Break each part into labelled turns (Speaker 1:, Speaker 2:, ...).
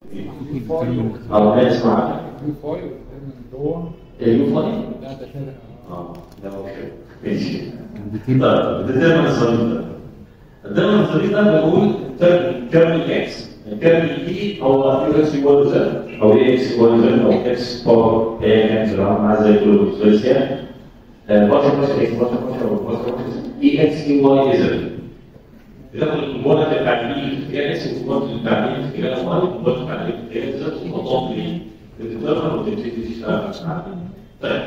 Speaker 1: اه ما اسمع
Speaker 2: يو فايل من جوه
Speaker 1: اليو فاضي
Speaker 2: لا ده كده
Speaker 1: اه ده اوكي ماشي طيب ده دايما الصليب ده دايما الصليب ده بقول كامل اكس كامل اي هو يو اكس يقول زد او اي اكس يقول زد او اكس باور اي كان زرع مع زي كل فلسيا باشا باشا اكس باشا باشا باشا باشا اي اكس اي واي زد بتاخد المبادرة بتاع الاي هي اكس المبادرة بتاع الاي في كده واي المبادرة بتاع الاي في كده زد وتحطهم في بتتدرب وتبتدي تشتغل طيب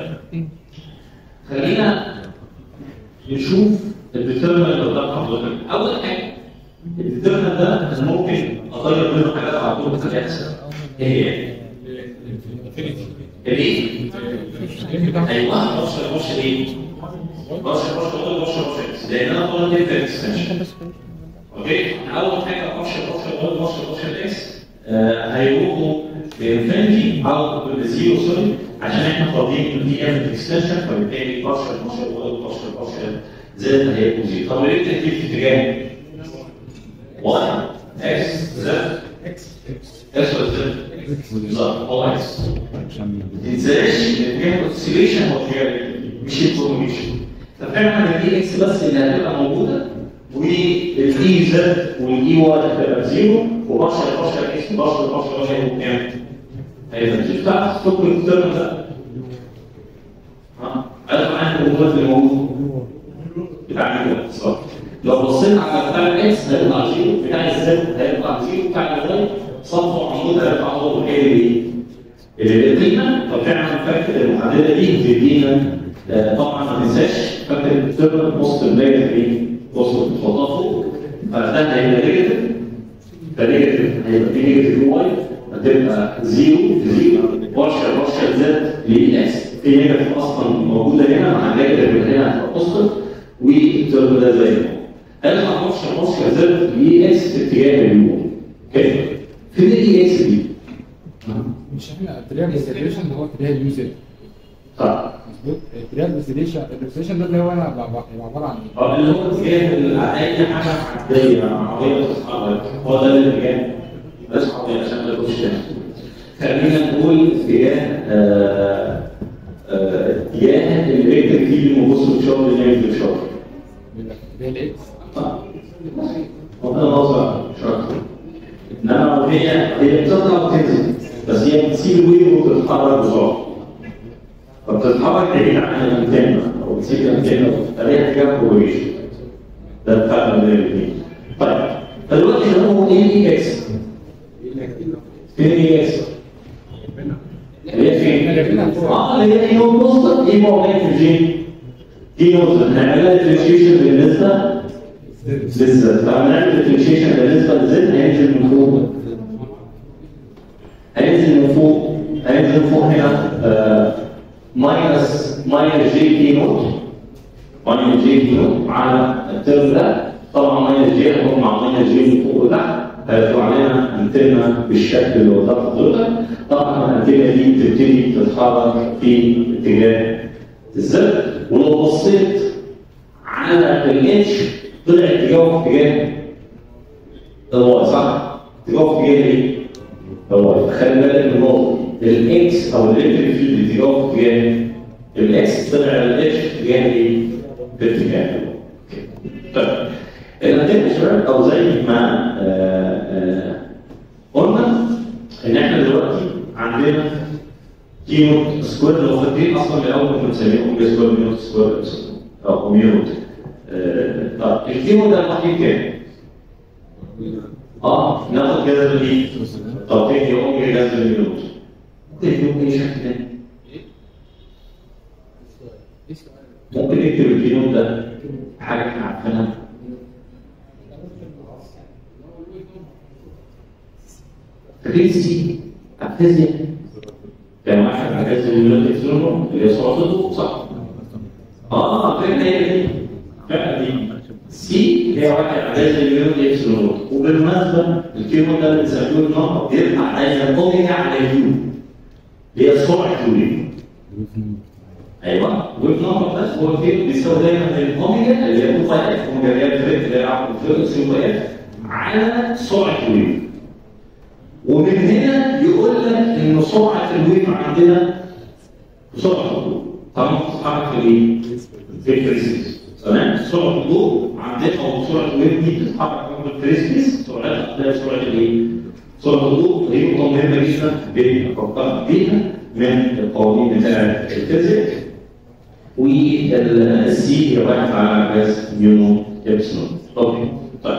Speaker 1: خلينا نشوف الديترمنت اللي ده حضرتك اول حاجه الديترمنت ده أنا ممكن اغير منه حاجات على طول في الاكس ايه هي؟ الايه؟ ايوه بص بص ايه؟ بص بص بص بص بص لان انا طالب دي في اكستنشن اوكي اول حاجه بص بص بص بص بص الاكس هيروحوا لانفينيتي او لزيرو سوري عشان احنا فاضيين دي ام اكستنشن فبالتالي بص بص بص بص زد هيبقوا زيرو طب ليه تكتب في اتجاه؟ واحد اكس زد
Speaker 2: اكس اكس
Speaker 1: اكس وزد بالظبط هو اكس ما تنساش ان هي كونسيليشن هو مش انفورميشن ففعلا الاي اكس بس اللي هتبقى موجوده والاي زد والاي واي هتبقى زيرو وبشر بشر اكس بشر بشر بشر هيبقوا كام؟ هيبقى زيرو تعرف تفك الترم ده؟ ها؟ عارف معاك الجمهور اللي موجود بتاع الجمهور بالظبط لو بصينا على بتاع الاكس هيطلع زيرو بتاع الزد هيطلع زيرو بتاع الواي صفه عمود هيطلع هو ايه اللي القيمه ففعلا فاكر المحدده دي بتدينا آه، طبعا ما تنساش فاكر الترم وسط اللاير ايه؟ وسط الخطوط فوق فده هيبقى نيجاتيف فنيجاتيف هيبقى في نيجاتيف واي هتبقى زيرو زيرو بارشل بارشل زد للاكس في نيجاتيف اصلا موجوده هنا مع نيجاتيف من هنا هتبقى بوزيتيف والترم ده زي ما هو ارفع بارشل بارشل زد لاكس في اتجاه اليو كده فين الاي اكس دي؟
Speaker 2: مش احنا اتجاه الريزرفيشن اللي هو اتجاه اليوزر
Speaker 1: طيب
Speaker 2: مظبوط اتجاه الريزرفيشن الريزرفيشن ده اللي هو انا ب- ب- عباره عن ايه؟
Speaker 1: اه اللي هو اتجاه ال- اي حاجه عاديه عربيه بتتحرك هو ده الاتجاه بس عربيه عشان ما تكونش كده خلينا نقول اتجاه آه، آه، اتجاه الالكتريك فيلد وبص تشارج نيجاتيف شارج
Speaker 2: اتجاه الاكس
Speaker 1: ربنا نوصل مش اكتر انما هي هي بتطلع وتنزل بس هي بتسيب الويل وبتتحرك بسرعه فبتتحرك بعيد عن الانتنه او بتسيب الانتنه فليها اتجاه كوريشن ده الفرق بين الاثنين طيب فدلوقتي ده هو ايه اي اكس فين اي اكس؟ اللي هي فين؟ اه اللي هي ايه هو بوستر ايه هو في جي دي نقطه هنعملها ديفرنشيشن بالنسبه للزد فهنعمل ديفرنشيشن بالنسبه للزد هينزل من فوق هينزل من فوق هينزل من فوق هنا آه ماينس ماينس جي تي نوت ماينس جي تي نوت على الترم ده طبعا ماينس جي هتكون مع ماينس جي من فوق وتحت هيطلع لنا انتنا بالشكل اللي قدام حضرتك طبعا الانتنا دي بتبتدي تتحرك في اتجاه الزد ولو بصيت على الاتش طلع اتجاهه في اتجاه الواي صح؟ اتجاهه في اتجاه ايه؟ الواي خلي بالك من النقطه الاكس او الالكتريك فيلد اتجاهه في اتجاه الاكس طلع الاتش في اتجاه ايه؟ في اتجاه الواي طيب الانتنه شباب او زي ما آه، آه، قلنا ان احنا دلوقتي عندنا كينوت سكوير لو فاكرين اصلا من الاول كنا بنسميه اوميجا سكوير مينوت سكوير او اوميجا روت آه، طب الكيمو ده الوحيد كام؟ اه ناخد جذر الايه؟ طب تاني اوميجا جذر المينوت ممكن يكون اي شكل تاني ممكن نكتب الكينوت ده حاجه احنا عارفينها فاكرين سي بتاع الفيزياء كان واحد على جذر المينوت اكسلون اللي هي سرعته صح؟ اه فاكر هي دي فعلا دي سي هي واحد على المليون اكس نوت وبالمناسبه الكيلو ده اللي بنسميه النقط بيرفع دايما اوميجا على اليو اللي هي سرعه اليو ايوه ويف نمبر بس هو الكيلو بيساوي دايما الاوميجا اللي هي 2 باي اف اوميجا اللي هي الفريق اللي هي عقد الفريق 2 باي اف على سرعه اليو ومن هنا سرعه الويف عندنا سرعه الضوء طالما بتتحرك في الايه؟ في الفريسبيس تمام سرعه الضوء عندنا او سرعه الويف دي بتتحرك في الفريسبيس سرعتها هتلاقي سرعه الايه؟ سرعه الضوء دي نقطه مهمه جدا بنفكر بيها من القوانين بتاعه الفيزيك والسي هي واحد على جاز نيونو ابسلون اوكي طيب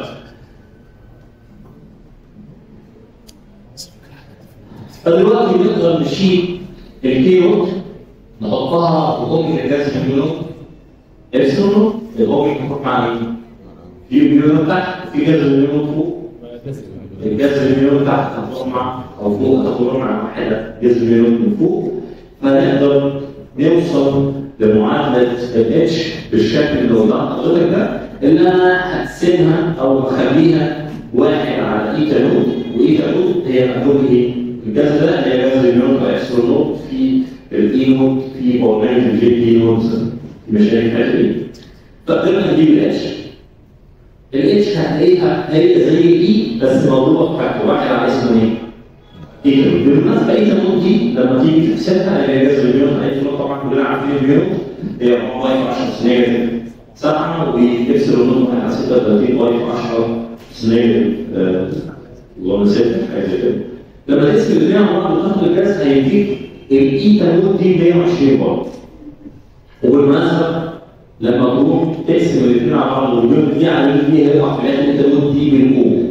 Speaker 1: فدلوقتي نقدر نشيل الكيوت نحطها في اوميجا الجاز نيونو ابسلون الاوميجا نحط مع مين؟ في نيونو تحت في جاز نيونو فوق الجاز نيونو تحت هنحط مع او فوق هتاخد مع واحده جاز نيونو من فوق فنقدر نوصل لمعادله الاتش بالشكل اللي وضعت حضرتك ده اللي انا هقسمها او اخليها واحد على ايتا نوت وايتا نوت هي مقلوب ايه؟ الجاز ده هي جاز النوت واكسترا نوت في الاي نوت في بورنامج الجي بي نوت مش هي الحته دي فقدرنا نجيب الاتش الاتش هتلاقيها هي زي الاي بس مضروبه في فاكتور واحد على اسمه ايه؟ ايه بالمناسبه ايه تموت دي لما تيجي تحسبها اللي هي جذر المليون اي فلوس طبعا كلنا عارفين المليون هي باي في 10 سنين سبعه ويكسر النص على 36 باي في 10 سنين اللهم نسيت حاجه زي كده لما تقسم الاثنين على بعض وتاخد الجاز هيديك الاي تموت دي 120 باي وبالمناسبه لما تروح تقسم الاثنين على بعض والمليون دي على دي هيقع في الاخر التموت دي بالقوه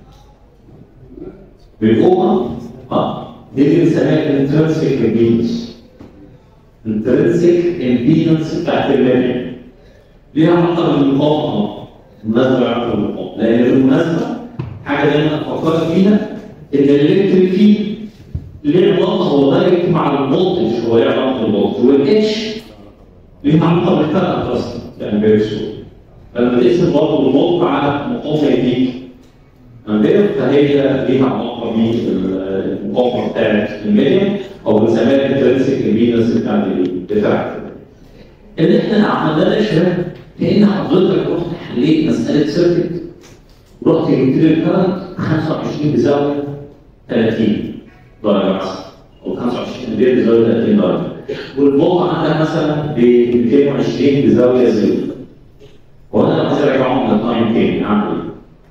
Speaker 1: بالقوه اه دي اللي بنسميها الانترنسيك امبيدنس الانترنسيك امبيدنس بتاعت المبنى ليها علاقه بالمقاومه بالمناسبه علاقه بالمقاومه لان بالمناسبه حاجه دايما افكر فيها ان الالكتريك فيلد ليه علاقه هو دايركت مع الفولتج هو ليه علاقه بالفولتج والاتش ليها علاقه بالكرنت اصلا يعني بيرسو لما تقسم برضه الفولت على مقاومه يديك امبير فهي ليها علاقه بالمقاومه بتاعت الميديم او بنسميها الانترنسيك امبيدنس بتاعت بتاعت اللي احنا عملناه ده يا شباب كان حضرتك رحت حليت مساله سيركت رحت جبت لي الكرنت 25 بزاويه 30 درجه مثلا او 25 امبير بزاويه 30 درجه والفولت عندك مثلا ب 220 بزاويه زيرو وانا لو عايز ارجعهم للتايم تاني اعمل ايه؟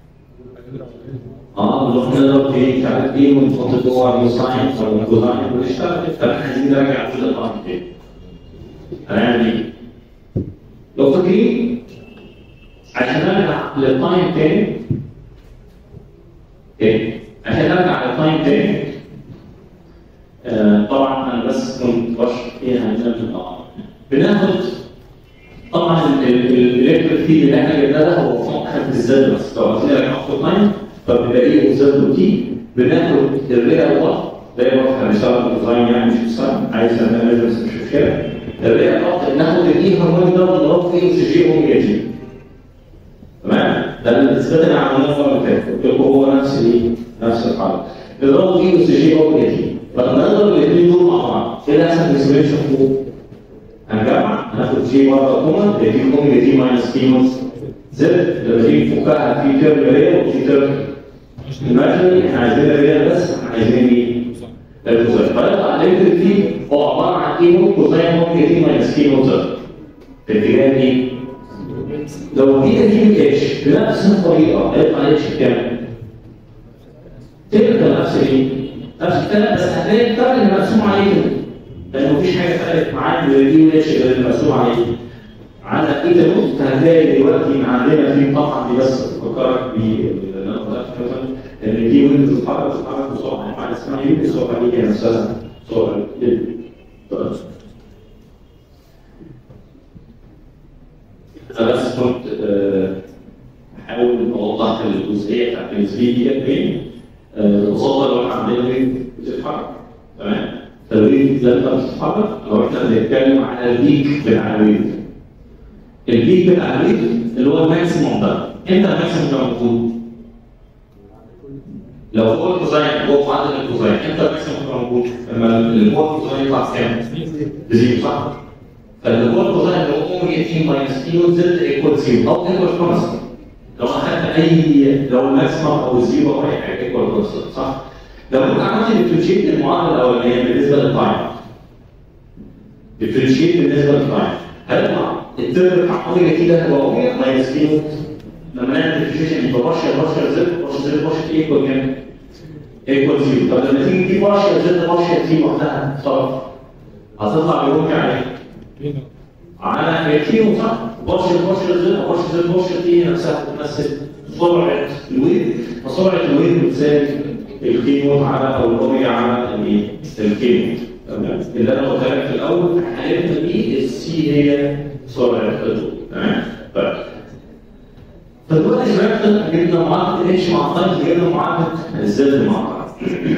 Speaker 1: اه نروح نضرب في مش عارف ايه ونحط جوه الساين او الكوزاين ونشتغل فاحنا عايزين نرجع كل الارقام تاني هنعمل ايه؟ لو فاكرين عشان ارجع للتايم تاني تاني عشان ارجع للتايم تاني آه طبعا انا بس كنت بشرح فيها عندنا في الارقام بناخد طبعا الالكتريك فيلد اللي احنا جبناه ده هو فانكشن بالذات بس لو عايزين نرجع خط تايم فبنلاقيه بالذات تي بناخد الرئه وقت ده وقت هنشتغل ديزاين يعني مش ديزاين عايز نعمل بس مش مشكله الرئه وقت ناخد الاي هرمون ده ونضرب فيه اكس جي اوميجا جي تمام ده الاثبات اللي عملناه المره اللي فاتت قلت لكم هو نفس الايه؟ نفس الحركه نضرب فيه اكس جي اوميجا جي فلما نضرب الاثنين دول مع بعض ايه اللي هيحصل في السيميليشن فوق؟ هنجمع هناخد جي بره كوما يديك اوميجا جي ماينس كي نوت زد لما تيجي تفكها في ترم ريال وفي ترم ايماجينري احنا عايزين الريال بس احنا عايزين ايه؟ الكوزاين فيطلع الالكتريك فيلد هو عباره عن كي نوت كوزاين اوميجا جي ماينس كي نوت زد في اتجاه ايه؟ لو دي تجيب اتش بنفس الطريقه هيطلع اتش بكام؟ تبقى نفس ايه؟ نفس الكلام بس هتلاقي الفرق اللي مرسوم عليه كده لان مفيش حاجه فرقت معاك بالدي اتش غير اللي مرسوم عليه عندك ايه تموت هتلاقي دلوقتي ان عندنا في طبعا دي بس بفكرك ان دي ويندوز بتتحرك بتتحرك بسرعه يعني حاجه اسمها يمكن السرعه دي هي نفسها سرعه انا بس كنت بحاول اوضح الجزئيه بتاعت النسبيه دي فين ببساطه لو احنا عندنا ويند بتتحرك تمام فالويند لما بتتحرك لو احنا بنتكلم على البيك بتاع الويند البيك بتاع الويند اللي هو الماكسيموم ده امتى الماكسيموم ده موجود؟ لو فوق الكوزاين فوق معدل الكوزاين امتى الماكسيموم ده موجود؟ لما اللي فوق الكوزاين يطلع كام؟ بزيرو صح؟ فاللي فوق الكوزاين اللي هو اوميجا تي ماينس تي زد ايكوال زيرو او ايكوال كونستنت لو اخدنا اي لو الماكسيموم او الزيرو او اي حاجه ايكوال كونستنت صح؟ لو انت عملت ديفرنشيت المعادله الاولانيه بالنسبه للتايم ديفرنشيت بالنسبه للتايم هيطلع الترم بتاع اوميجا تي ده هو اوميجا ماينس كيو لما نعمل ديفرنشيشن يبقى بارشل بارشل زد بارشل زد بارشل تي ايكوال كام؟ ايكوال زيرو طب لما تيجي تجيب بارشل زد بارشل تي لوحدها طرف هتطلع بيومي على ايه؟ على الكيو صح؟ بارشل بارشل زد بارشل زد بارشل تي نفسها بتمثل سرعه الويف فسرعه الويف بتساوي الكيمو على او الاوميجا على الايه؟ الكيمو تمام اللي انا قلت لك في الاول حالتنا دي السي هي سرعه الضوء تمام طيب فدلوقتي يا شباب جبنا معادله الاتش مع التايم جبنا معادله الزد مع التايم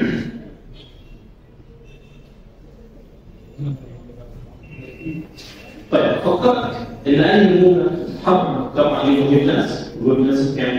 Speaker 1: طيب فكرت ان اي موجه تتحرك طبعا ليه ويف ناس الويف ناس كام؟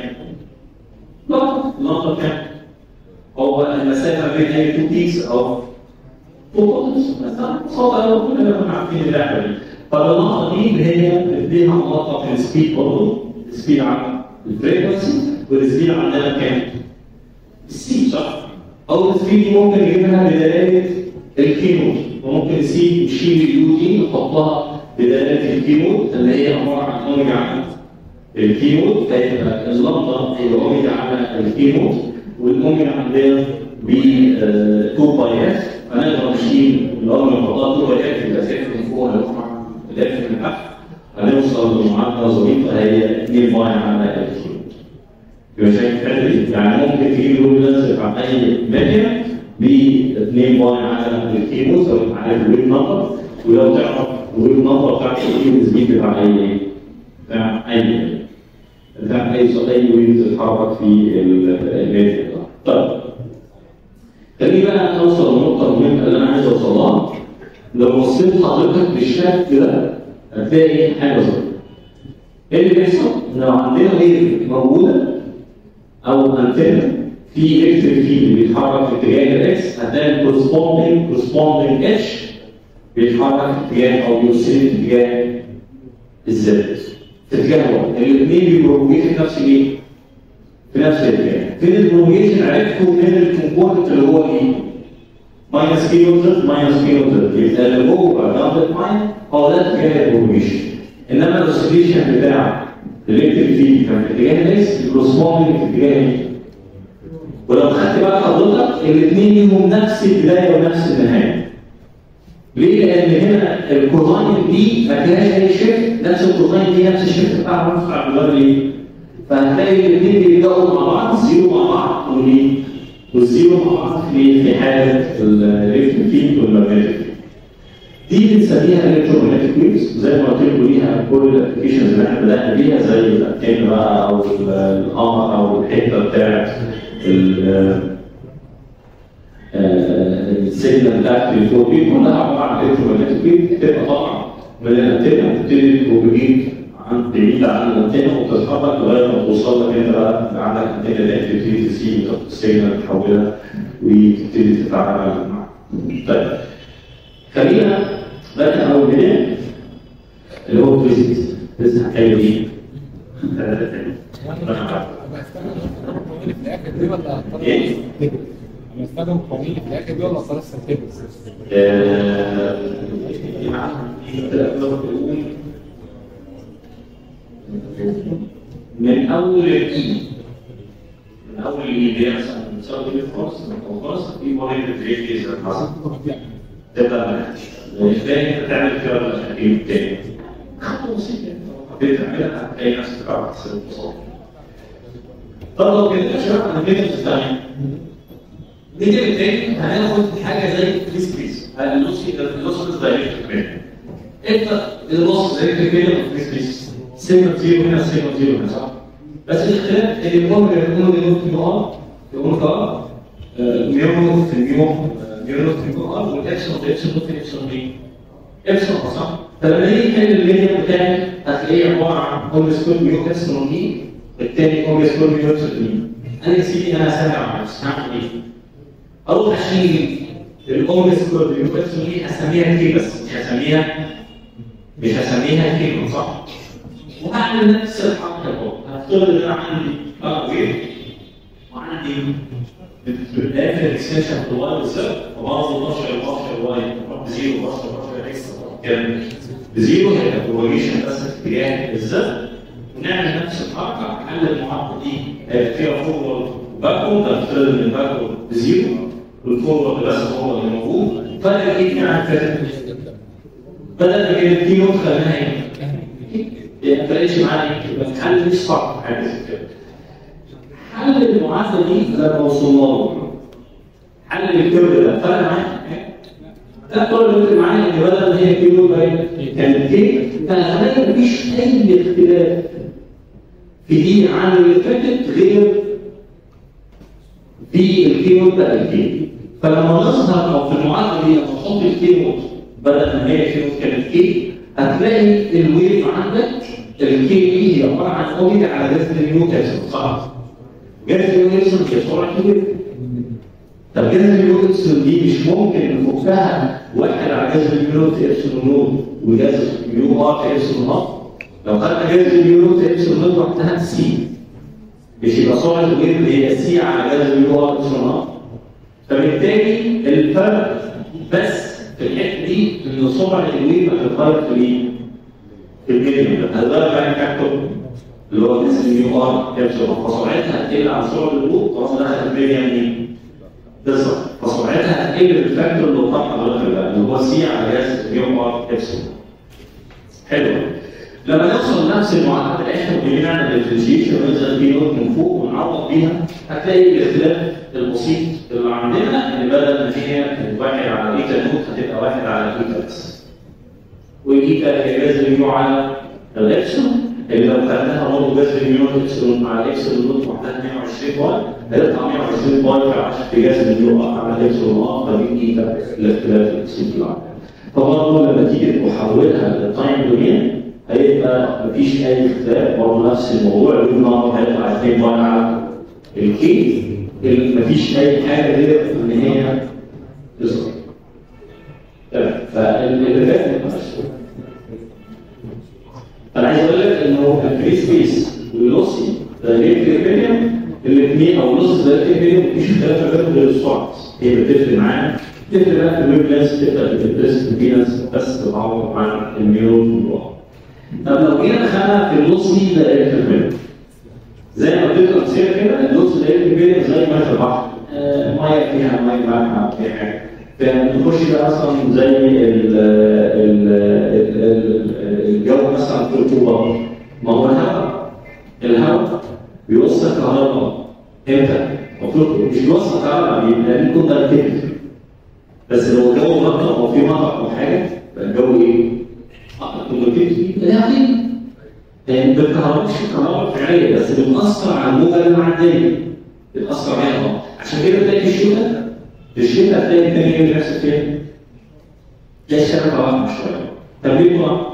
Speaker 1: لمبه لمبه كام؟ هو المسافه بين اي تو بيكس او فوتونز مثلا صوت كلنا عارفين اللعبه دي فالنقطه دي اللي هي بتديها نقطه في السبيد برضه السبيد عن الفريكونسي والسبيد عندنا كام؟ السي صح؟ او السبيد دي ممكن نجيبها بدلاله الكينوت وممكن سي نشيل اليو دي نحطها بدلاله الكينوت اللي هي عباره عن اوميجا عن الكينوت فيبقى اللمبه هي اوميجا على الكينوت والاوميجا عندنا ب 2 باي اف فنقدر نشيل الاوميجا نحطها 2 باي اف يبقى اف من فوق هيطلع الاف من تحت هنوصل لمعادله ظريفه هي 2 باي على الكينوت يبقى شايف الحته دي يعني ممكن تجيب الويب بتاع اي ميديا ب 2 باي على الكيبوز او عارف الويب نمبر ولو تعرف الويب نمبر بتاعت الكيبوز دي بتاع اي بتاع اي بتاع اي اي ويب تتحرك في الميديا طيب خليني بقى اوصل للنقطه المهمه اللي انا عايز اوصلها لو بصيت حضرتك بالشكل ده هتلاقي حاجه ظريفه ايه اللي بيحصل؟ لو عندنا ويف موجوده او انتنه في الكتريك فيلد بيتحرك في اتجاه الاكس هتلاقي الكورسبوندنج كورسبوندنج اتش بيتحرك في اتجاه او بيوصل في اتجاه الزد في اتجاه واحد الاثنين بيبروجيت في نفس الايه؟ في نفس الاتجاه فين البروجيشن عرفته من الكومبوننت اللي هو ايه؟ ماينس كيلو زد ماينس كيلو زد يبقى اللي جوه جنب ماين هو ده اتجاه البروجيشن انما الاوسيليشن بتاع الالكتريك فيلد كان في اتجاه الاكس الكورسبوندنج في اتجاه ايه؟ ولو خدت بقى حضرتك الاثنين ليهم نفس البدايه ونفس النهايه. ليه؟ لان هنا الكوزاين دي ما فيهاش اي شيفت نفس الكوزاين دي نفس الشيفت بتاع الرفع على الجوار ليه؟ فهتلاقي الاثنين بيبداوا مع بعض زيرو مع بعض وليه؟ والزيرو مع بعض في في حاله الالكتريك فيلد والماجنتيك دي بنسميها الكترومagnetic ويفز زي ما قلت لكم ليها كل الابلكيشنز اللي احنا بدانا بيها زي الانتين بقى او القمر او الحته بتاعت السيجنال بتاعت التليفون دي كلها عباره عن الكترومagnetic ويف بتبقى طبعا من الانتنه بتبتدي تبروجيت عن بعيد عن الانتنه وتتحرك لغايه ما توصل لك انت بقى عندك انتنه اللي انت تبتدي تسيب السيجنال تحولها وتبتدي تتعامل معاها. طيب خلينا نبدا اول بدايه اللي هو فيزيكس فيزيكس هتعمل ايه؟
Speaker 2: في الاخر دي ولا
Speaker 1: ايه؟
Speaker 2: هنستخدم قوانين في الاخر دي ولا خلاص سنتبس؟
Speaker 1: من اول الاي من اول الاي اللي هي مثلا بتساوي ايه خالص او خالص في واحد ريفريج حصل تبقى مش فاهم تعمل كده ولا عشان ايه تاني خطوه بسيطه لو حبيت تعملها هتلاقي نفسك بتعرف تحسب البساطه طب لو كده يا شباب انا كده الثانيه نيجي بالتاني هناخد حاجه زي الفريز فريز اللوسي اللوسي دايركت كده انت اللوس دايركت كده الفريز فريز سيجما زيرو هنا سيجما زيرو هنا صح؟ بس الاختلاف ان الاوميجا يكونوا بينهم في نقط يكونوا كار ميرو في ميو ميرو في ميو ار والاكسون في اكسون في اكسون في اكسون صح؟ فلما يجي يحل اللينير بتاعي هتلاقيه عباره عن اوميجا سكوير ميو اكسون دي الثاني اوميجا سكوير ميو اكسون دي انا يا سيدي انا سامع مع نفسي هعمل ايه؟ اروح اشيل الاوميجا سكوير ميو اكسون دي اسميها كي بس مش هسميها مش هسميها كيلو صح؟ وهعمل نفس الحركه برضه هفترض ان انا عندي ار ويف وعندي بالاخر الاكستنشن في الواي بالظبط وبرضه 12 12 واي بزيرو 12 12 اكس كام بزيرو هيبقى بروجيشن بس في اتجاه الزد ونعمل نفس الحركه نحل المعادله دي هيبقى فيها فورورد وباكورد هنفترض ان الباكورد بزيرو والفورورد بس هو اللي موجود فرق ايه يعني فرق بدل ما كانت دي نقطه خليناها ايه؟ ما فرقتش معانا يبقى الحل مش صعب حاجه زي كده حل المعادله دي لما وصلنا له حل الكيرف ده فرق معايا لا كل اللي بيفرق معايا ان بدل ما هي كيلو كانت كي فانا خلينا مفيش اي اختلاف في دي عن اللي فاتت غير في الكيلو بقى الكي فلما نظهر او في المعادله دي لما نحط الكيلو بدل ما هي كيلو كانت كي هتلاقي الويف عندك الكي دي هي عباره عن اوميجا على جذر النيوتن صح؟ جذر النيوتن هي سرعه الويف طب جذر النيوتن دي مش ممكن نفكها واحد على جذر النيوت ابسلون نوت وجذر يو ار ابسلون ار لو خدنا جذر النيوت ابسلون نوت وحدها سي مش يبقى سرعه الويف اللي هي سي على جذر يو ار ابسلون ار فبالتالي الفرق بس في الحته دي ان سرعه الويف هتتغير في ايه؟ في الميديوم ده هتتغير بقى كابتور اللي هو جذر اليو ار ابسلون فسرعتها هتقل عن سرعه الويف خلاص دخلت الميديوم دي بالظبط فسرعتها هتقل بالفاكتور اللي قدام حضرتك ده اللي هو سي على جهاز يوم ار ابسلون حلو لما نوصل لنفس المعادله احنا بنيجي نعمل ديفرنشيشن وننزل بيه نوت من فوق ونعوض بيها هتلاقي الاختلاف البسيط اللي عندنا ان بدل ما هي واحد على ايتا نوت هتبقى واحد على ايتا بس والايتا هي جذر اليو على الابسلون اللي لو خدناها برضه جذر اليو ابسلون مع الابسلون نوت وحدها 120 باي هيطلع 120 باي في 10 في جذر اليو على الابسلون ار فدي ايتا الاختلاف البسيط اللي عندنا فبرضه لما تيجي تحولها للتايم دومين هيبقى مفيش اي اختلاف برضه نفس الموضوع اليو نمبر هيطلع 2 باي على الكي مفيش اي حاجه غير ان هي تصغر تمام فاللي فات انا عايز اقول لك انه الفري سبيس واللوسي دايركت ريبيريوم الاثنين او لوس دايركت ريبيريوم مفيش اختلاف ما بينهم غير السرعه هي بتفرق معانا تفرق بقى في الويب لانس تفرق في البريست امبيدنس بس تتعوض عن الميول والواقع طب لو جينا دخلنا في اللوسي دايركت ريبيريوم زي ما قلت لكم امثله كده اللوس دايركت ريبيريوم زي ما في البحر الميه فيها ميه مالحه فيها حاجه فنخش ده اصلا زي ال ال الجو مثلا في الرطوبه ما هو الهواء الهواء بيوصل كهرباء امتى؟ المفروض مش بيوصل كهرباء بيبقى ليه كوندكتيفيتي بس لو الجو مطر او في مطر او حاجه يبقى الجو ايه؟ كوندكتيفيتي لا لان بالكهرباء مش كهرباء فعليه بس بتاثر على الموجه اللي معديه بتاثر عليها عشان كده تلاقي في الشتاء في الشتاء هتلاقي الدنيا اللي بيحصل فين؟ تلاقي الشبكه واقعه شويه طب ليه بقى؟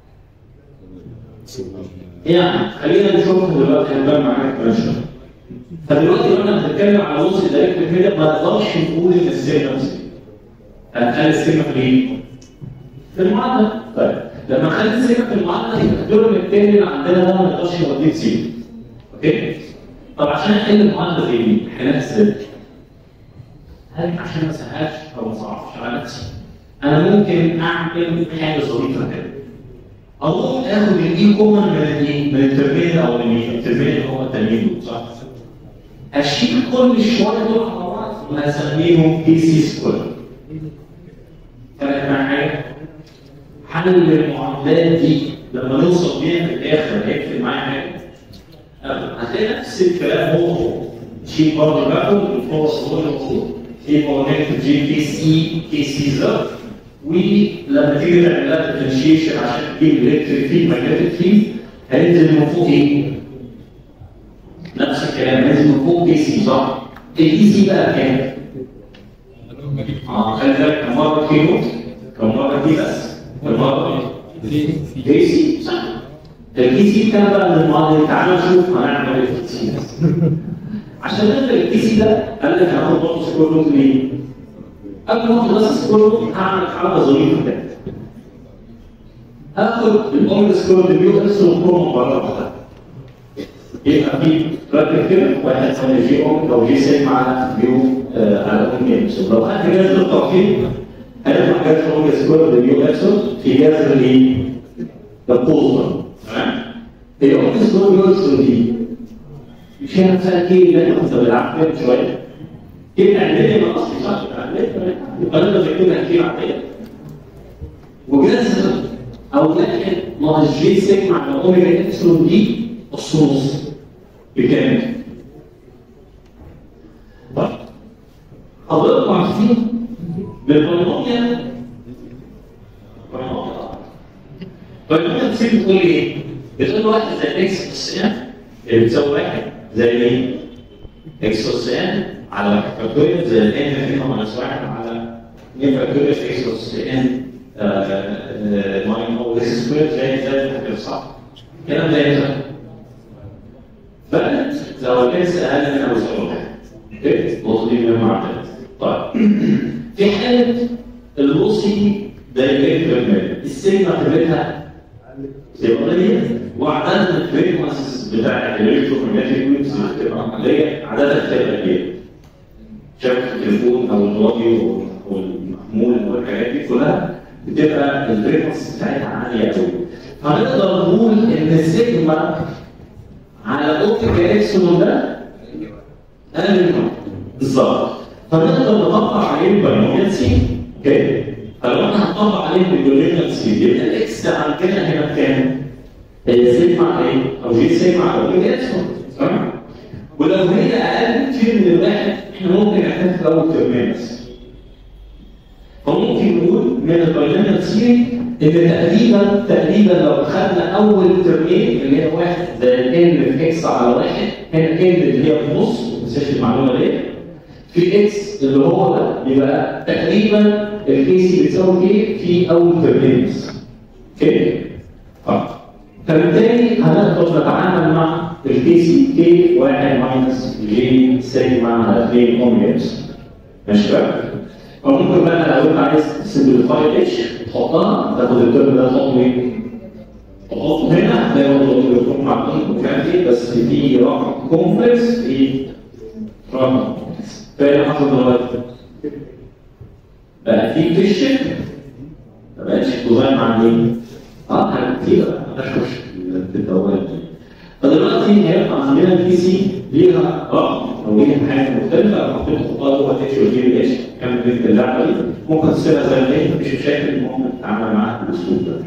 Speaker 1: يعني خلينا نشوف دلوقتي هنبان معاك كمان شويه فدلوقتي لما بنتكلم على نص دايركت كده ما نقدرش نقول ان السيجما نفسي هنخلي السيجما في ايه؟ في المعادله طيب لما نخلي السيجما في المعادله يبقى الدور التاني اللي عندنا ده ما نقدرش نوديه سيجما اوكي؟ طب عشان نحل المعادله زي دي نحلها ازاي؟ هل عشان ما اسهلهاش او ما اصعبش على نفسي انا ممكن اعمل حاجه ظريفه كده اروح اخد الاي كومن من الايه؟ من الترمين او من الترمين اللي هو التنين دول صح؟ اشيل كل شويه دول على بعض وهسميهم بي سي سكوير فرق مع حاجه؟ حل المعادلات دي لما نوصل بيها في الاخر هيفرق معايا حاجه؟ هتلاقي نفس الكلام هو هو شيل برضه باخد الفرص هو اللي موجود يبقى نكتب جي كي سي كي سي زر ولما تيجي تعمل لها ديفرنشيشن عشان تجيب الكتريك فيلد ماجنتيك فيلد هينزل من فوق ايه؟ نفس الكلام هينزل من فوق كي سي صح؟ الكي سي بقى كام؟ اه خلي بالك كم مره كيلو كم مره دي بس كم مره كي سي صح الكي سي كام بقى من المعادله تعالى نشوف هنعمل ايه في الكي سي عشان نقدر الكي سي ده قال لك هاخد برضه سكور روت ليه؟ قبل ما اخد بس سكور روت هعمل حركه ظريفه كده. هاخد الاوميجا سكور دي بيو اس وكروم بره واحده. يبقى في راكب كده واحد ثاني جي اوم او جي سيجما على بيو آه على اوم جيمس لو خدت جذر التوحيد هيطلع جذر اوميجا سكوير بيو اكسون في جذر الايه؟ القوس تمام؟ هي اوميجا سكوير بيو اكسون دي مش هي نفسها كي اللي احنا كنت بنلعب فيها شويه يبقى عندنا من اصل صح يبقى نقدر نكتبها كتير عاديه وجذر او واحد ناقص جي سيجما على اوميجا اكسون دي الصوص بكامل طيب حضرتك عارفين بالبولينوميال البولينوميال تصير بتقول ايه؟ بتقول واحد زي اكس اس ان اللي بتساوي واحد زي ايه؟ اكس اس ان على واحد فاكتوريال زي الان فيها ناقص واحد على 2 فاكتوريال اكس اس ان ماين او اكس سكوير زي زي كده صح؟ الكلام ده امتى؟ بقت لو الاكس اقل من او يساوي واحد اوكي؟ النقطه دي مهمه عندنا طيب في حاله اللوسي دايركت بالمال السيجما قيمتها قليله وعدد الفريكونسيز بتاع الالكترومagnetic ويفز بتبقى عاديه عددها بتبقى كبيره شبكه التليفون او الراديو والمحمول والحاجات دي كلها بتبقى الفريكونسيز بتاعتها عاليه قوي فنقدر نقول ان السيجما على اوميجا اكسون ده اقل منه بالظبط فنقدر نطبق عليه الباينوميال سي اوكي فلو احنا هنطبق عليه الباينوميال سي يبقى الاكس عندنا هنا بكام؟ هي سيجما على ايه؟ او جي سيجما على اوميجا اكسون تمام؟ ولو هي اقل كتير من الواحد احنا ممكن نحتاج اول ترمين بس فممكن نقول من الباينوميال سي ان تقريبا تقريبا لو خدنا اول ترمين اللي هي واحد زي الان في اكس على واحد هنا ان اللي هي في النص ما تنساش المعلومه دي في اكس اللي هو ده يبقى تقريبا الكي سي بتساوي كي في اول ترمين بس اوكي طيب فبالتالي هنقدر نتعامل مع الكي سي كي 1 ماينس جي سيجما على 2 اوميجا ماشي بقى فممكن بقى لو انت عايز تسمبليفاي اتش تحطها تاخد الترم ده تحطه ايه؟ تحطه هنا زي ما قلت لكم معقول مش عارف ايه بس في رقم كومبلكس في رقم فايه اللي حصل دلوقتي؟ بقى في فيشن ما بقاش كوزاين مع مين؟ اه حاجات كتير ما اشوفش في الدوائر دي فدلوقتي هيبقى عندنا البي سي ليها رقم او ليها حاجه مختلفه لو حطيت خطوه جوه اتش وجي اتش كام بنت اللعبه دي ممكن تسيبها زي ما هي مفيش مشاكل ممكن تتعامل معاها بالاسلوب ده.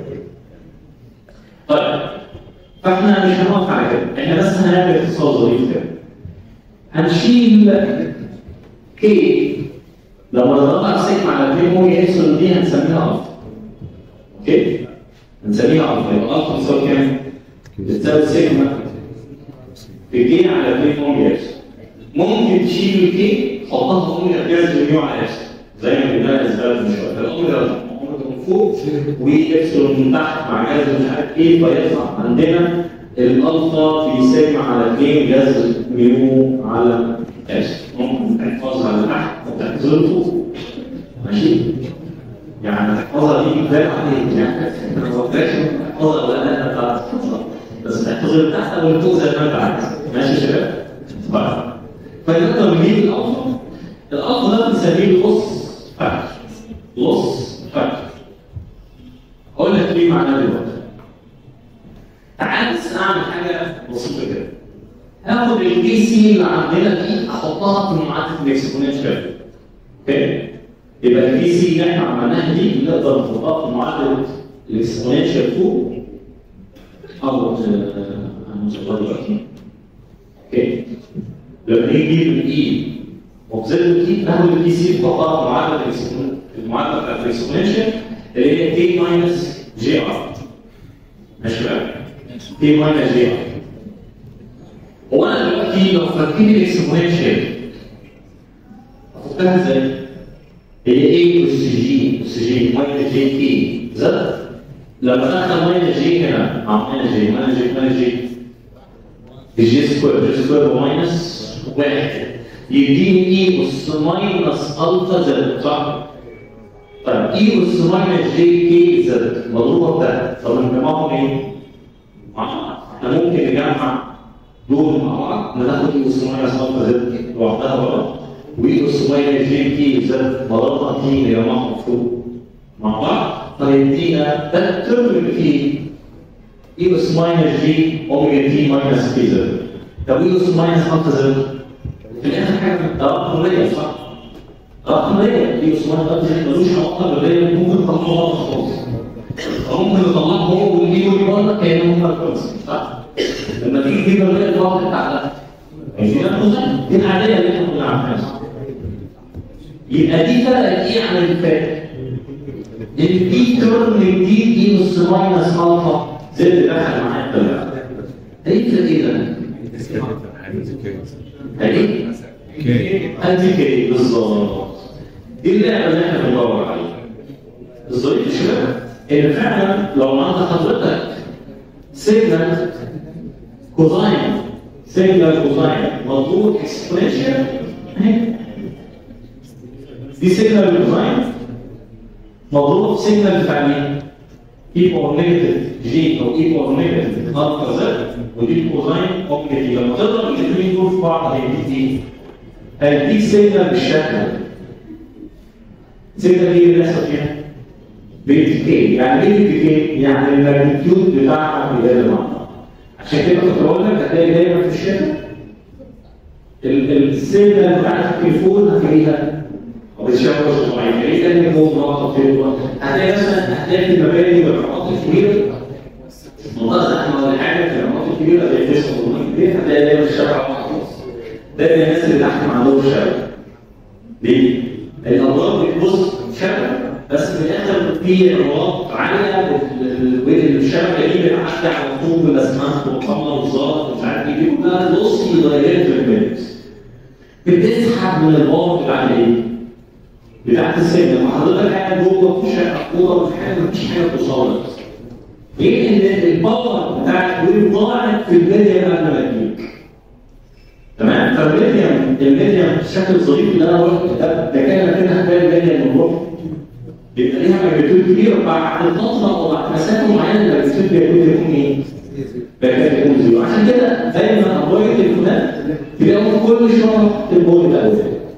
Speaker 1: طيب فاحنا مش هنقف على كده احنا بس هنعمل اتصال ظريف كده. هنشيل كي لما نضغط سيجما على 2 مو يحصل دي هنسميها الفا. اوكي؟ هنسميها الفا يبقى الفا بتساوي كام؟ بتساوي سيجما في كي على 2 مو يحصل. ممكن تشيل الكي تحطها في اوميجا جاز ميو على اكس زي ما قلنا اسباب من شويه فالاوميجا اوميجا من فوق واكسون من تحت مع جاز مش عارف ايه فيطلع عندنا الالفا في سيجما على 2 جاز ميو على اكس ممكن تحفظها لتحت وتحفظها لفوق ماشي يعني تحفظها دي كفايه عليك يعني ما قلتلكش تحفظها ولا لا انت تحفظها بس تحفظها لتحت او لفوق زي ما انت عايز ماشي يا شباب؟ طيب فنقدر نجيب الالفا الالفا ده بنسميه لوس فاكتور لوس فاكتور اقول لك ليه معناه دلوقتي تعال بس اعمل حاجه بسيطه كده هاخد البي سي اللي عندنا دي احطها في معادله الاكسبوننشال اوكي يبقى البي سي اللي احنا عملناها دي نقدر نحطها في معادله الاكسبوننشال فوق او هنوصلها دلوقتي اوكي لما نيجي نجيب الاي وبزد الاي ناخد البي سي نحطها في معادله المعادله بتاعت الاكسبوننشال اللي هي كي ماينس جي ار ماشي بقى كي ماينس جي ار هو انا دلوقتي لو فاكرين الاكسبوننشال افكها ازاي؟ هي ايه اس جي اس جي ماينس جي كي زاد لما دخل ماينس جي هنا مع ماينس جي ماينس جي ماينس جي الجي سكوير جي سكوير بماينس واحد يديني اي اس ماينس الفا زد صح؟ طيب اي اس ماينس جي كي زد مضروبه بده طب نجمعهم ايه؟ احنا ممكن نجمع دول مع بعض ناخد اي اس ماينس الفا زد لوحدها بره واي اس ماينس جي تي زد مرضها تي هي مفروض مع بعض فيدينا ده الترم اللي فيه اي اس ماينس جي اوميجا تي ماينس تي زد طب اي اس ماينس الفا زد في الاخر حاجه رقميه صح؟ رقميه اي اس ماينس الفا زد ملوش علاقه بالريه ممكن تطلعها خالص ممكن نطلعه هو واللي واللي بره كانوا هم الكونسبت صح؟ لما تيجي تجيب الريه الواحد بتاع ده مش دي نفسها دي العاديه اللي احنا كنا عارفينها يبقى دي فرقت ايه عن اللي فات؟ البي ترم جديد دي نص ماينس الفا زد دخل معاك طلع هيفرق ايه ده؟ ايه؟ ادي كي بالظبط دي اللعبه اللي احنا بندور عليها الظريف يا شباب ان فعلا لو عند حضرتك سيجنال كوزاين سيجنال كوزاين مضروب اكسبوننشال دي سيجنال كوزاين مضروب سيجنال بتاع مين؟ اي باور نيجاتيف جي او اي باور نيجاتيف الفا زد ودي كوزاين اوميجا تي لما تضرب الاثنين دول في بعض هيديك ايه؟ هيديك سيجنال بالشكل ده سيجنال ايه اللي بيحصل فيها؟ بيتكي يعني ايه بيتكي؟ يعني الماجنتيود بتاعها بيقل مع بعض عشان كده كنت بقول لك هتلاقي دايما في الشتاء السيجنال بتاعت التليفون هتلاقيها وبتشوش معين ايه تاني هو مراتب في هتلاقي مثلا هتلاقي في المباني والعمارات الكبيره منطقه زحمه ولا حاجه في العمارات الكبيره زي فيصل والمنطقه هتلاقي دايما الشارع محفوظ دايما الناس اللي تحت ما عندهمش شارع ليه؟ الامراض بتبص شارع بس في الاخر في امراض عاليه الشبكه دي بتعدي على طول بالاسمنت والطمه والزلط ومش عارف ايه دي كلها لوسي دايركت بتسحب من الباور بتاع الايه؟ بتاعت السجن لما حضرتك قاعد جوه مفيش اوضه مفيش حاجه مفيش حاجه توصل لك ليه؟ ان الباور بتاع الويف ضاعت في الميديم قبل ما تجيك تمام؟ فالميديم الميديم الشكل الظريف اللي انا قلت ده ده كان كده هتلاقي الميديم من جوه بيبقى ليها ماجنتيود كبير بعد فتره او بعد مسافه معينه الماجنتيود بيكون يكون ايه؟ بيكون يكون زيرو عشان كده دايما ابواب التليفونات تلاقوا كل شهر البول الاول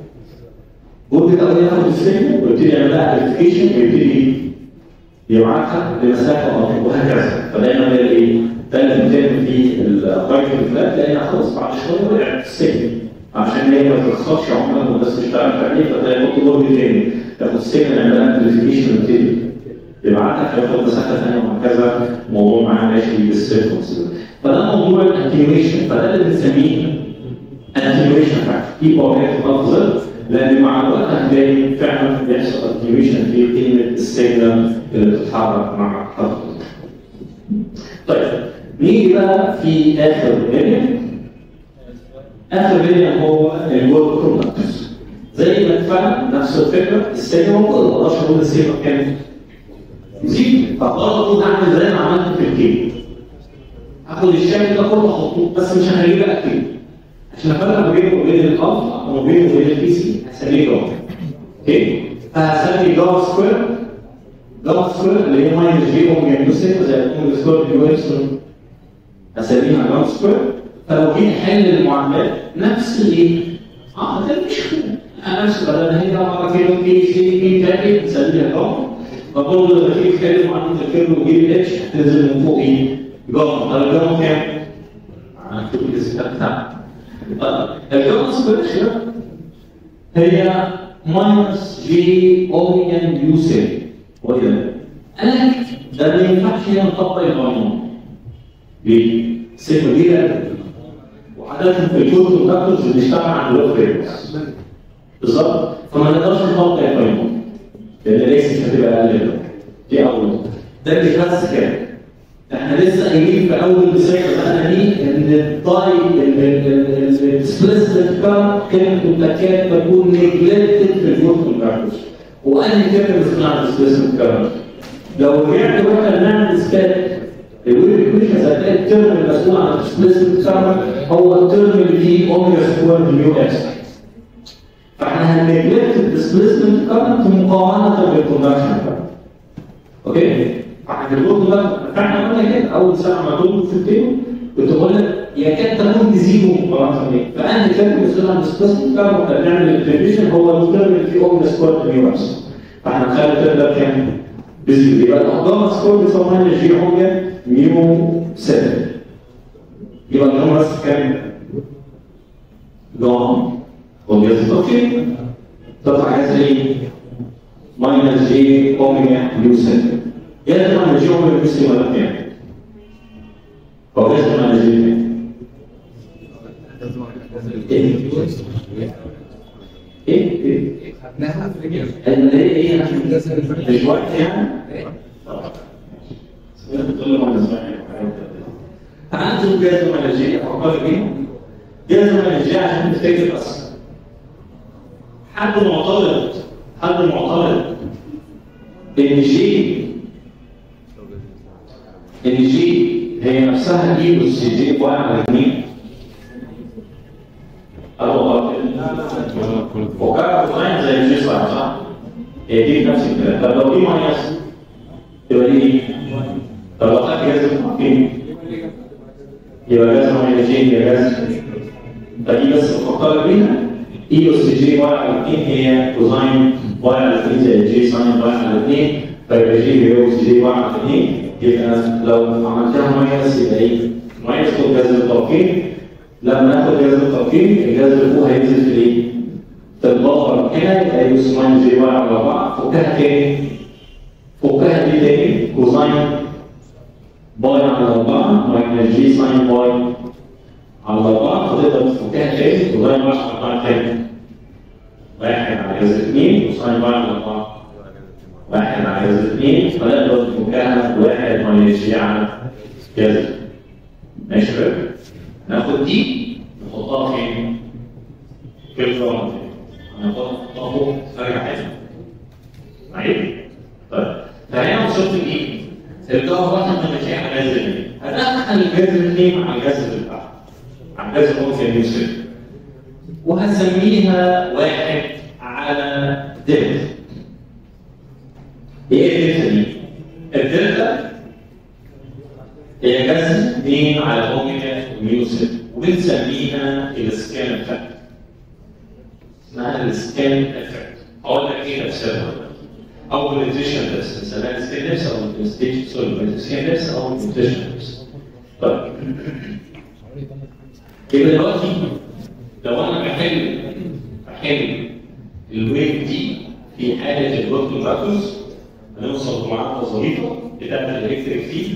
Speaker 1: البول الاول ياخد السيجنال ويبتدي يعمل لها ابلكيشن ويبتدي يبعتها لمسافه اطول وهكذا فدايما ده ايه؟ ده اللي بيتم في الابواب التليفونات لان خلاص بعد شويه وقعت السيجنال عشان هي ما تخسرش عمرك والناس تشتغل عليه فتلاقي يحط بول تاني تاخد السيجنال يعمل لها امبليفيكيشن ويبتدي يبعتك ياخد مسافه ثانيه وهكذا الموضوع معاه ماشي بالسيركمس فده موضوع الاتنيويشن فده اللي بنسميه اتنيويشن فاكتور في باورات لفظ لان مع الوقت هتلاقي فعلا بيحصل اتنيويشن في قيمه السيجنال اللي بتتحرك مع حضرتك. طيب نيجي بقى في اخر فيديو اخر فيديو هو الورك برودكتس زي ما اتفقنا نفس الفكره السيجنال موجوده ما اقدرش اقول السيجنال كام زيرو فبرضه اعمل زي ما عملت في الكيك هاخد الشكل ده كله احطه بس مش هخليه بقى كتير عشان افرق ما بينه وبين الالفا وما بينه وبين البي سي هسميه جاما اوكي فهسمي جاما سكوير جاما سكوير اللي هي ماينس جي اوميجا يوسف زي الاوميجا سكوير دي ويلسون هسميها جاما سكوير فلو جيت احل المعادلات نفس الايه؟ اه ده مش نفس بدل هي مره كيلو بي سي بي تاني نسميها جاما فبرضه لما تيجي تتكلم عن الكيرف وجيب اتش هتنزل من فوق ايه؟ جاما طب الجاما كام؟ هنكتب الاسم بتاعها الجاما سكوير هي ماينس جي اوميجا يو سي وكده انا ده ما ينفعش هنا نطبق القانون ليه؟ سيجما دي وعادة في الكود كونتاكتورز بنشتغل على اللوك فريكونس بالظبط فما نقدرش نطبق القانون لان ليس مش هتبقى اقل منه دي اول نقطه ده مش بس كده احنا لسه قايلين في اول مثال بدانا بيه ان الطاي الديسبليسمنت كارت كانت تكاد تكون نيجلكتد في الجروب كونتراكتورز وانهي كلمه اسمها ديسبليسمنت كارت لو رجعت واحنا بنعمل اثبات الويب ايكويشن هتلاقي الترم المسؤول عن الديسبليسمنت كارت هو الترم اللي فيه اوميجا سكوير ميو اكس فاحنا هنجلكت الديسبليسمنت كارنت مقارنه بالكونفكشن كارنت اوكي فاحنا بنقول ده فاحنا قلنا كده اول سنه ما تقول في التيبل كنت بقول لك يكاد تكون بزيرو مقارنه بيه فانا كان مسؤول عن الديسبيسمنت كان بنعمل الديفيجن هو الترم في اوم سكوير ميو فاحنا نخلي الترم ده كام؟ بزيرو يبقى الاقدام سكوير بيسموها جي اوميا ميو 7 يبقى النمرة بس كام؟ جام وبيظبط اوكي تطلع عايز ايه؟ ماينس جي اوميا ميو 7 يا تطلع جي اوميا ميو 7 ولا كام؟ هو لازم ماينس جي كام؟ ايه؟ ايه؟
Speaker 2: خدناها في رجل
Speaker 1: انا ليه ايه عشان مش وقت يعني؟ عنده جهاز منهجية أفكار بيه جهاز منهجية عشان تفتكر بس حد معترض حد معترض إن جي إن جي هي نفسها دي بس جي واحد على اثنين أو غلط وكان ديزاين زي الجي صح صح؟ هي دي نفس الكلام طب لو دي ماينس تبقى دي ايه؟ طب لو خدت جهاز التحكيم يبقى جهاز ماينسين يبقى جهاز فدي بس بفكر بيها اي اس جي واحد على اثنين هي كوزاين واحد على اثنين زي جي ساين واحد على اثنين فيبقى جي هي اس جي واحد على اثنين يبقى لو عملتها ماينس يبقى ايه؟ ماينس فوق جهاز التوقيت لما ناخد جهاز التوقيت الجهاز اللي فوق هينزل في الايه؟ في البفر هنا يبقى يو اس ماينس جي واحد على اربعه فكها تاني فكها دي تاني كوزاين باي على 4 ماينس جي ساين باي على 4 فتقدر تفكها تاني وده ما على 4 تاني واحد على جذر 2 وساين باي على 4 واحد على جذر 2 فنقدر نفكها بواحد ماينس جي على جذر ماشي يا شباب؟ ناخد دي نحطها فين؟ في الفرونت هنحطها فوق ارجع تاني معايا؟ طيب فهنا وصلت لايه؟ الجوهر واحد من المشاريع على جذر الاثنين هدخل الجذر الاثنين مع الجذر اللي بعده مع الجذر ممكن يوصل وهسميها واحد على دلتا ايه الدلتا دي؟ الدلتا هي جذر 2 على اوميجا ميو 6 وبنسميها السكان افكت اسمها السكان افكت اقول لك ايه تفسيرها او البرزنتيشن بس بنسميها السكان نفس او الستيج سوري السكان نفس او البرزنتيشن بس طيب يبقى دلوقتي لو انا بحل بحل الويف دي في حاله الوقت المركز هنوصل معاها ظريفه بتاعت الالكتريك فيلد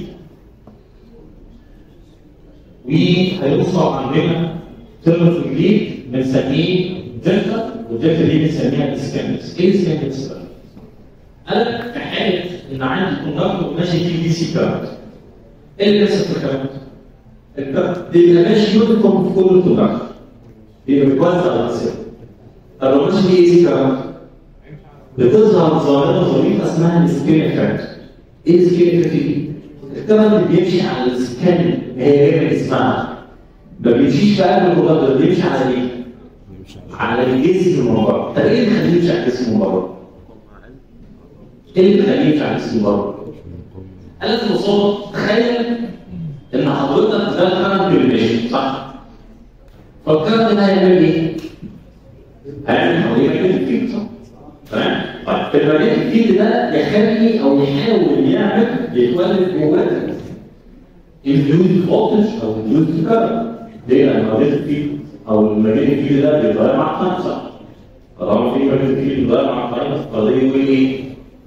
Speaker 1: وهيوصل عندنا ترم جديد بنسميه دلتا والدلتا دي بنسميها السكانكس ايه السكانكس بقى؟ انا في حاله ان عندي كوندكتور ماشي فيه دي سي كارنت ايه اللي بيحصل في الكلام الكارنت بيبقى ماشي يونيفورم في كل الكوندكتور بيبقى متوزع على السير طب لو ماشي فيه اي سي كارنت بتظهر ظاهره ظريفه اسمها السكين افكت ايه السكين افكت دي؟ الكارنت بيمشي على السكان هي جايه من اسمها ما بيمشيش في قلب الكوندكتور بيمشي على ايه؟ على الجسم من بره طب ايه اللي يخليه يمشي على الجسم من بره؟ ايه اللي يخليه يمشي على الجسم من بره؟ قال لك ببساطه تخيل ان حضرتك ده الكرنت اللي ماشي صح؟ فالكرنت ده هيعمل ايه؟ هيعمل حواليه ماجنتيك فيلد صح؟ تمام؟ طيب الماجنتيك فيلد ده يخلي او يحاول يعمل يتولد جواه الفلويد فولتج او الفلويد كارنت ليه؟ لان الماجنتيك فيلد او الماجنتيك فيلد ده بيتغير مع التايم صح؟ طالما في ماجنتيك فيلد بيتغير مع التايم فده يقول ايه؟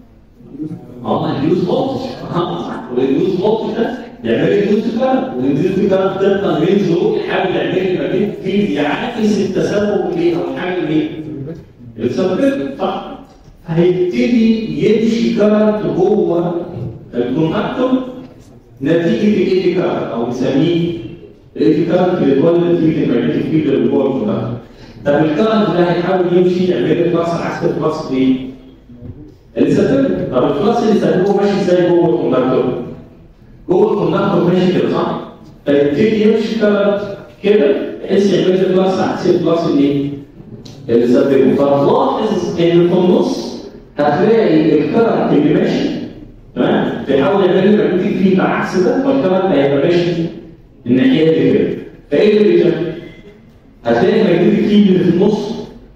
Speaker 1: اه اليوز فولتج اه صح واليوز فولتج ده يعمل لي يوز كارنت واليوز كارنت ده لما ينزل يحاول يعمل لي ماجنتيك فيلد يعكس التسبب ايه او الحاجه ايه؟ التسبب صح؟ هيبتدي يمشي كارنت جوه الكونتاكتور نتيجه الاي كارنت او بنسميه الاي كارنت اللي اتولد نتيجه الماجنتيك فيلد اللي جوه الكونتاكتور طب الكارنت ده هيحاول يمشي يعمل لي كلاس عكس الكلاس ايه؟ اللي سببه طب الكلاس اللي سببه ماشي ازاي جوه الكونتاكتور؟ جوه الكونتاكتور ماشي كده صح؟ فيبتدي يمشي كارنت كده بحيث يعمل لي كلاس عكس الكلاس اللي اللي سببه فتلاحظ ان في النص هتلاقي الكرنت اللي ماشي تمام بيحاول يعمل لي ماجنتيك فيلد عكس ده فالكرنت هيبقى ماشي الناحيه دي كده فايه اللي بيتم؟ هتلاقي الماجنتيك فيلد اللي في النص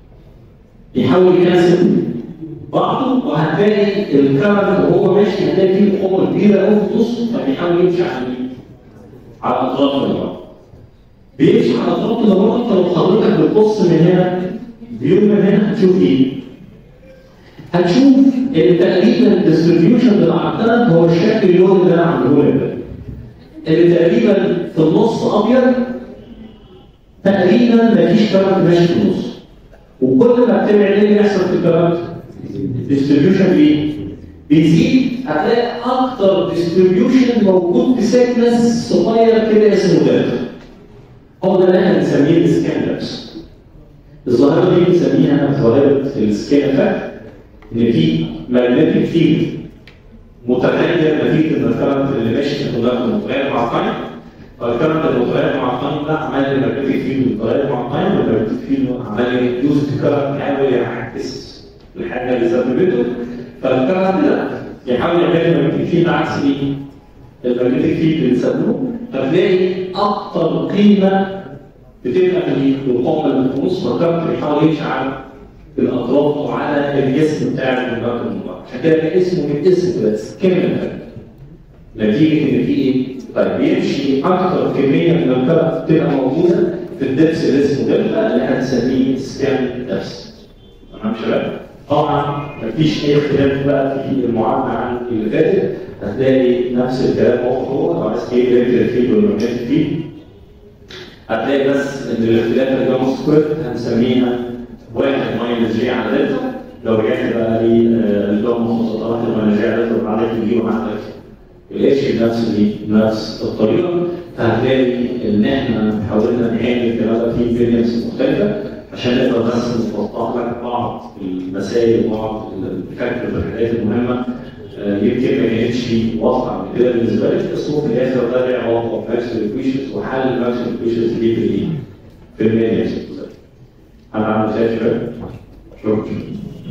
Speaker 1: يحاول يكنسل بعضه وهتلاقي الكرنت وهو ماشي هتلاقي فيه قوه كبيره قوي في النص فبيحاول يمشي على مين؟ على اطراف البعض. بيمشي على اطراف البعض انت لو حضرتك بتبص من هنا فيو من هنا هتشوف ايه؟ هتشوف ان تقريبا الديستريبيوشن بتاع الكرنت هو الشكل اللون اللي انا عامله لك ده. اللي تقريبا في النص ابيض تقريبا مفيش كرنت ماشي في النص. وكل ما بتبعد ايه اللي بيحصل في الكرنت؟ ديستريبيوشن بيه بيزيد هتلاقي اكتر ديستريبيوشن موجود في سيكنس صغير كده اسمه دلتا هو ده اللي احنا بنسميه السكان لابس الظاهره دي بنسميها ظاهره السكان افكت ان في ماجنتيك فيلد متغير نتيجه ان الكرنت اللي ماشي في الكوندكتور متغير مع التايم فالكرنت المتغير مع التايم ده عمال الماجنتيك فيلد متغير مع التايم والماجنتيك فيلد عمال يدوز الكرنت يحاول يعكس الحاجه اللي سببته فالكرنت ده يحاول يعمل الماجنتيك فيلد عكس ايه؟ الماجنتيك فيلد اللي بنسموه فتلاقي اكتر قيمه بتبقى في القوه اللي في النص فالكرنت بيحاول يمشي على الاطراف وعلى الجسم بتاع الكونتاكتور عشان كده اسمه من اسم بس كلمه نتيجه ان في ايه؟ طيب بيمشي اكثر كميه من الكرنت بتبقى موجوده في الدبس اللي اسمه دلتا اللي هنسميه سكان دبس تمام شباب؟ طبعا مفيش اي اختلاف بقى في المعادله عن اللي فاتت هتلاقي نفس الكلام هو هو لو عايز تجيب الكتريك فيلد والمagnetic فيلد هتلاقي بس ان الاختلاف الجاما سكوير هنسميها واحد ماينس جي على دلتا لو رجعت بقى للجاما مخصصات الماينس جي على دلتا وعندك الجي وعندك الاتش بنفس دي بنفس الطريقه فهتلاقي ان احنا حاولنا نعمل الكلام ده في فيرينس مختلفه عشان نقدر بس نوضح لك بعض المسائل وبعض الفكر والحاجات المهمه يمكن ما كانتش واضحه قبل كده بالنسبه لك بس هو في الاخر ده له علاقه بماكسويل ايكويشنز وحل الماكسويل ايكويشنز دي في الايه؟ في المينيمز. هل عامل ازاي شباب؟ شكرا